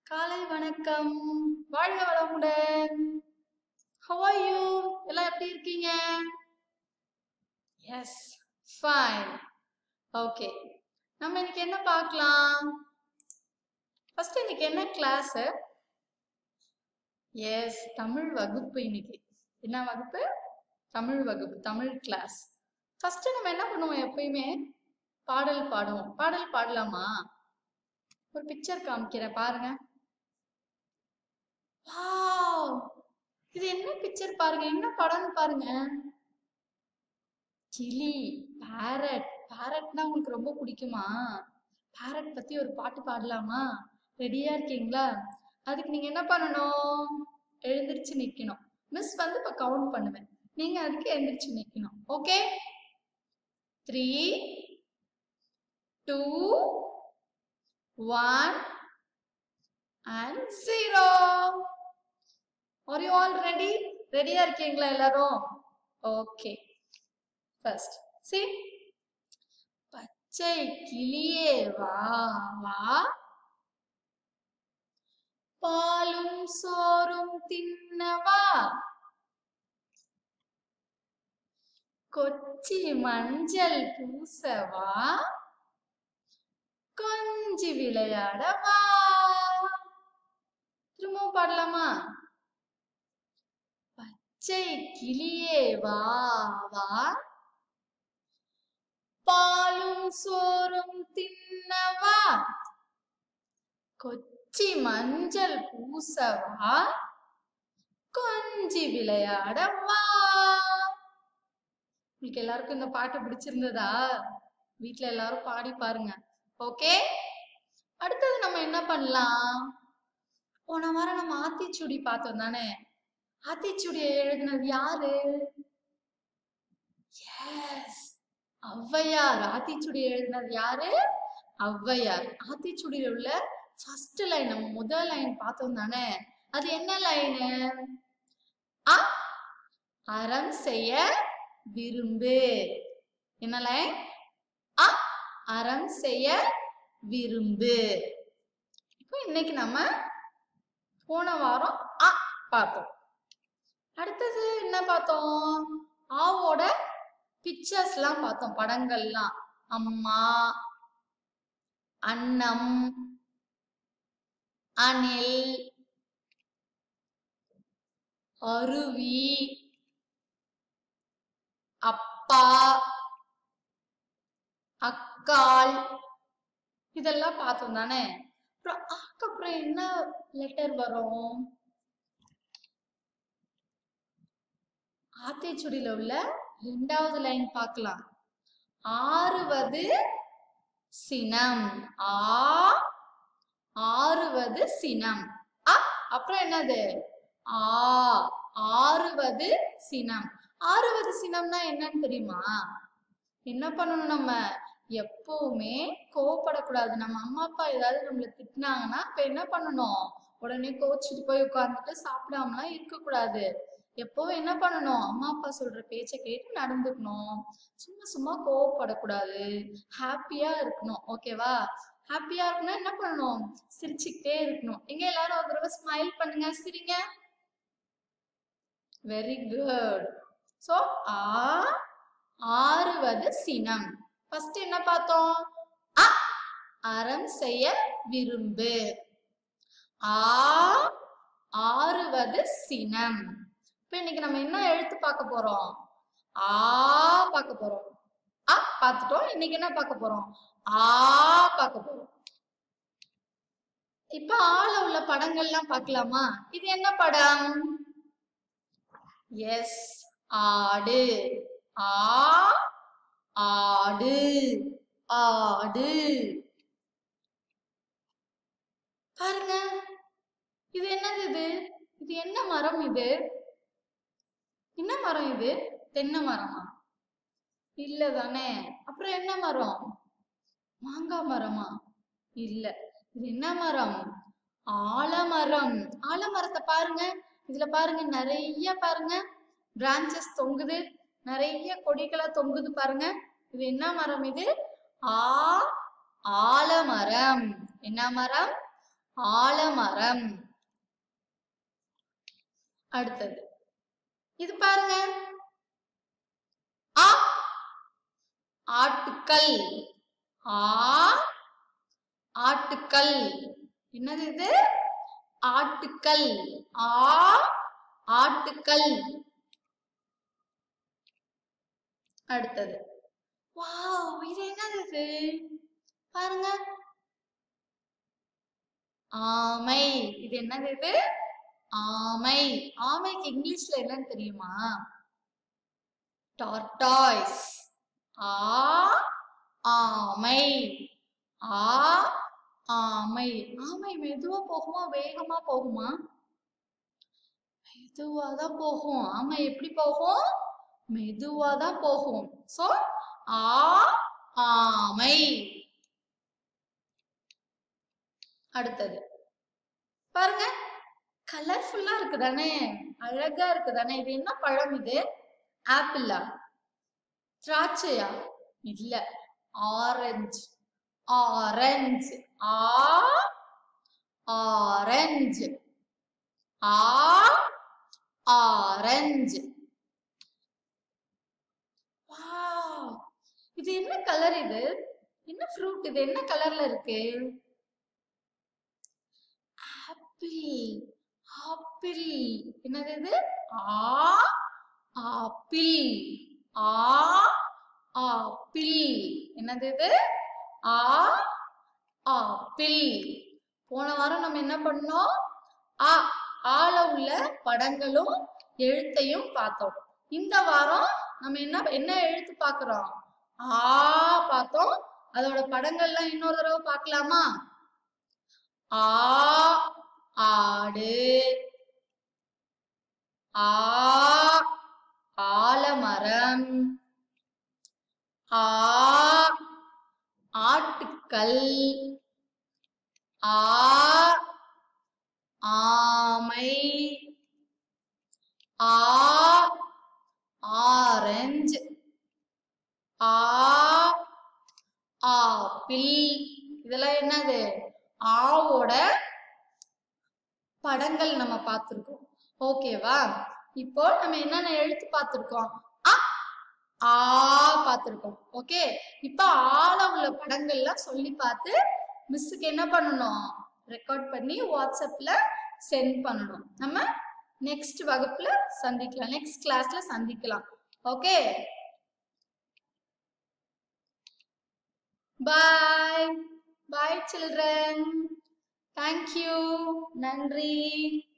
காலை வணக்கம் வாழ்க வளமுடன் how are you எல்லாம் எப்படி இருக்கீங்க எஸ் ஃபைன் ஓகே நம்ம இன்னைக்கு என்ன பார்க்கலாம் ஃபர்ஸ்ட் இன்னைக்கு என்ன கிளாஸ் எஸ் தமிழ் வகுப்பு இன்னைக்கு என்ன வகுப்பு தமிழ் வகுப்பு தமிழ் கிளாஸ் ஃபர்ஸ்ட் நம்ம என்ன பண்ணுவோம் எப்பயுமே பாடல் பாடுவோம் பாடல் பாடலாமா ஒரு பிக்சர் காமிக்கிறேன் பாருங்க வாவ் இது என்ன பிக்சர் பாருங்க என்ன படம்னு பாருங்க கிளி பேரட் பேரட்னா உங்களுக்கு ரொம்ப பிடிக்குமா பேரட் பத்தி ஒரு பாட்டு பாடலாமா ரெடியா இருக்கீங்களா அதுக்கு நீங்க என்ன பண்ணணும் எழுந்திருச்சு நிக்கணும் மிஸ் வந்து இப்ப கவுண்ட் பண்ணுவேன் நீங்க அதுக்கு எழுந்திருச்சு நிக்கணும் okay three two one and zero are you all ready ரெடியா இருக்கீங்களா எல்லாரும் ஓகே ஃபர்ஸ்ட் சி பச்சை கிளியே வா வா பாலும் சோறும் தின்னவா கொச்சி மஞ்சள் பூசவா கொஞ்சி விளையாடவா திரும்பவும் பாடலாமா பச்சை கிளியே வா வா பாலும் சோறும் தின்னவா கொச்சி மஞ்சள் பூசவா கொஞ்சி விளையாடவா உங்களுக்கு எல்லாருக்கும் இந்த பாட்டு பிடிச்சிருந்ததா வீட்ல எல்லாரும் பாடி பாருங்க ஓகே அடுத்தது நம்ம என்ன பண்ணலாம் போன வாரம் நம்ம ஆத்திச்சூடி பார்த்தோம் தானே ஆத்திச்சூடியை எழுதினது யாரு எஸ் ஔவையார் ஆத்திச்சூடி எழுதினது யாரு ஔவையார் ஆத்திச்சூடியில உள்ள ஃபர்ஸ்ட் லைன் நம்ம முதல் லைன் பார்த்தோம் தானே அது என்ன லைனு அ அறம் செய்ய விரும்பு என்ன லைன் அ அறம் செய்ய விரும்பு இப்போ இன்னைக்கு நம்ம போன வாரம் அ பார்த்தோம் அடுத்தது என்ன பார்த்தோம் ஆவோட பிக்சர்ஸ்லாம் பார்த்தோம் படங்கள்லாம் அம்மா அன்னம் அணில் அருவி அப்பா அக்காள் இதெல்லாம் பார்த்தோம் தானே அப்புறம் ஆக்கு அப்புறம் என்ன லெட்டர் வரும் ஆத்திச்சுடியில உள்ள ரெண்டாவது லைன் பார்க்கலாம் ஆறுவது சினம் ஆ ஆறுவது சினம் அ அப்புறம் என்னது ஆ ஆறுவது சினம் ஆறுவது சினம்னா என்னன்னு தெரியுமா என்ன பண்ணணும் நம்ம எப்பவுமே கோவப்படக்கூடாது நம்ம அம்மா அப்பா ஏதாவது நம்மள திட்டினாங்கன்னா இப்ப என்ன பண்ணணும் உடனே கோச்சிட்டு போய் உட்கார்ந்துட்டு சாப்பிடாமலாம் இருக்கக்கூடாது எப்பவும் என்ன பண்ணணும் அம்மா அப்பா சொல்ற பேச்ச கேட்டு நடந்துக்கணும் சும்மா சும்மா கோவப்படக்கூடாது ஹாப்பியா இருக்கணும் ஓகேவா ஹாப்பியா இருக்கணும் என்ன பண்ணணும் சிரிச்சுக்கிட்டே இருக்கணும் எங்க எல்லாரும் ஒரு தடவை ஸ்மைல் பண்ணுங்க சிரிங்க வெரி குட் சோ ஆ ஆறுவது சினம் ஃபர்ஸ்ட் என்ன பார்த்தோம் அ அறம் செய்ய விரும்பு ஆ ஆறுவது சினம் இப்ப இன்னைக்கு நம்ம என்ன எழுத்து பார்க்க போறோம் ஆ பார்க்க போறோம் அ பார்த்துட்டோம் இன்னைக்கு என்ன பார்க்க போறோம் ஆ பார்க்க போறோம் இப்ப ஆள உள்ள படங்கள்லாம் பார்க்கலாமா இது என்ன படம் எஸ் ஆடு ஆ ஆடு ஆடு பாருங்க இது என்னது இது இது என்ன மரம் இது என்ன மரம் இது தென்னை மரமா இல்ல தானே அப்புறம் என்ன மரம் மாங்காய் மரமா இல்ல இது என்ன மரம் ஆலமரம் ஆலமரத்தை பாருங்க இதுல பாருங்க நிறைய பாருங்க பிரான்ச்சஸ் தொங்குது நிறைய கொடிகளா தொங்குது பாருங்க இது என்ன மரம் இது ஆ ஆலமரம் என்ன மரம் ஆலமரம் அடுத்தது இது பாருங்க ஆ ஆட்டுக்கல் ஆ ஆட்டுக்கல் என்னது இது ஆட்டுக்கல் ஆ ஆட்டுக்கல் அடுத்தது வாவ் இது என்னது இது பாருங்க ஆமை இது என்னது இது ஆமை ஆமைக்கு இங்கிலீஷ்ல என்னன்னு தெரியுமா டார்டாய்ஸ் ஆ ஆமை ஆ ஆமை ஆமை மெதுவா போகுமா வேகமா போகுமா மெதுவா தான் போகும் ஆமை எப்படி போகும் மெதுவா தான் போகும் சோ ஆ ஆமை அடுத்தது பாருங்க கலர்ஃபுல்லா இருக்கு தானே அழகா இருக்கு தானே இது என்ன பழம் இது ஆப்பிளா திராட்சையா இல்ல ஆரஞ்சு ஆரஞ்சு ஆ ஆரஞ்சு ஆ ஆரஞ்சு வாவ் இது என்ன கலர் இது என்ன ஃப்ரூட் இது என்ன கலர்ல இருக்கு ஆப்பிள் ஆப்பிள் என்னது இது ஆ ஆப்பிள் ஆ ஆப்பிள் என்னது இது ஆ ஆப்பிள் போன வாரம் நம்ம என்ன பண்ணோம் ஆ ஆல உள்ள படங்களும் எழுத்தையும் பார்த்தோம் இந்த வாரம் நம்ம என்ன என்ன எழுத்து பார்க்கிறோம் ஆ பார்த்தோம் அதோட படங்கள்லாம் இன்னொரு தடவை பார்க்கலாமா ஆ ஆடு ஆ ஆலமரம் ஆ ஆட்டுக்கல் ஆ ஆமை ஆ ஆரஞ்சு ஆ ஆப்பிள் இதெல்லாம் என்னது ஆவோட படங்கள் நம்ம பார்த்திருக்கோம் ஓகேவா இப்போ நம்ம என்னென்ன எழுத்து பார்த்திருக்கோம் அ ஆ பார்த்திருக்கோம் ஓகே இப்போ ஆல உள்ள படங்கள்லாம் சொல்லி பார்த்து மிஸ்ஸுக்கு என்ன பண்ணணும் ரெக்கார்ட் பண்ணி வாட்ஸ்அப்ல சென்ட் பண்ணணும் நம்ம நெக்ஸ்ட் வகுப்புல சந்திக்கலாம் நெக்ஸ்ட் கிளாஸ்ல சந்திக்கலாம் okay bye bye children thank you நன்றி